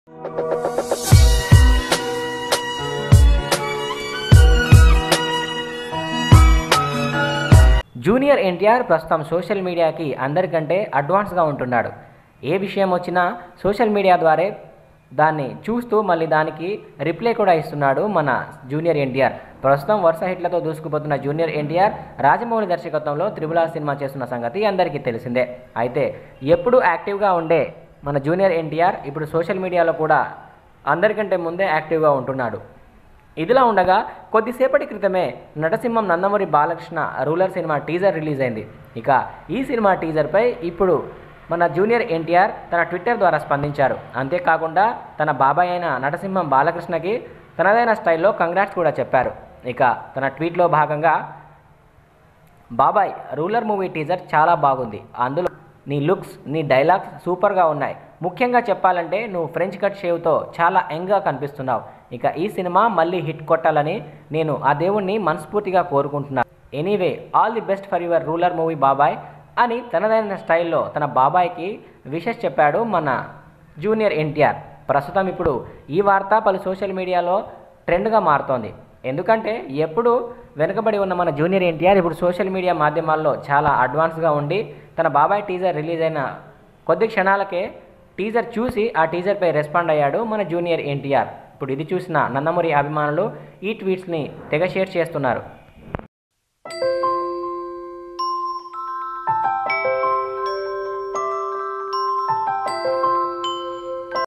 junior NTR ప్రస్తుతం social మీడియాకి అందరికంటే అడ్వాన్స్గా ఉంటున్నాడు ఏ విషయం వచ్చినా సోషల్ మీడియా ద్వారా దాన్ని చూస్తూ మళ్ళీ దానికి రిప్లై కూడా ఇస్తున్నాడు మన జూనియర్ ఎన్టీఆర్ ప్రస్తుతం వరుస హిట్లతో దూసుకుపోతున్న జూనియర్ ఎన్టీఆర్ రాజమౌళి దర్శకత్వంలో త్రిబుల సినిమా చేస్తున్న సంగతి అందరికీ తెలిసిందే అయితే ఎప్పుడు యాక్టివ్గా ఉండే మన జూనియర్ ఎన్టీఆర్ ఇప్పుడు సోషల్ మీడియాలో కూడా అందరికంటే ముందే యాక్టివ్గా ఉంటున్నాడు ఇదిలా ఉండగా కొద్దిసేపటి క్రితమే నటసింహం Nandamuri Balakrishna ruler cinema teaser release అయింది ఇక ఈ సినిమా టీజర్పై ఇప్పుడు మన జూనియర్ ఎన్టీఆర్ తన ట్విట్టర్ ద్వారా స్పందించారు అంతేకాకుండా తన బాబాయ్ అయిన నటసింహం బాలకృష్ణకి తనదైన స్టైల్లో కంగ్రాట్స్ కూడా చెప్పారు ఇక తన ట్వీట్లో భాగంగా బాబాయ్ రూలర్ మూవీ టీజర్ చాలా బాగుంది అందులో నీ లుక్స్ నీ డైలాగ్స్ సూపర్గా ఉన్నాయి ముఖ్యంగా చెప్పాలంటే నువ్వు ఫ్రెంచ్ కట్ షేవ్తో చాలా యంగ్గా కనిపిస్తున్నావు ఇక ఈ సినిమా మళ్ళీ హిట్ కొట్టాలని నేను ఆ దేవుణ్ణి మనస్ఫూర్తిగా కోరుకుంటున్నాను anyway all the best for your ruler movie బాబాయ్ అని తనదైన స్టైల్లో తన బాబాయ్కి విషెస్ చెప్పాడు మన జూనియర్ ఎన్టీఆర్ ప్రస్తుతం ఇప్పుడు ఈ వార్త పలు సోషల్ మీడియాలో ట్రెండ్గా మారుతోంది ఎందుకంటే ఎప్పుడు వెనుకబడి ఉన్న మన జూనియర్ ఎన్టీఆర్ ఇప్పుడు సోషల్ మీడియా మాధ్యమాల్లో చాలా అడ్వాన్స్గా ఉండి తన బాబాయ్ టీజర్ రిలీజ్ అయిన కొద్ది క్షణాలకే టీజర్ చూసి ఆ టీజర్పై రెస్పాండ్ అయ్యాడు మన జూనియర్ ఎన్టీఆర్ ఇప్పుడు ఇది చూసిన నందమూరి అభిమానులు ఈ ట్వీట్స్ని తెగ షేర్ చేస్తున్నారు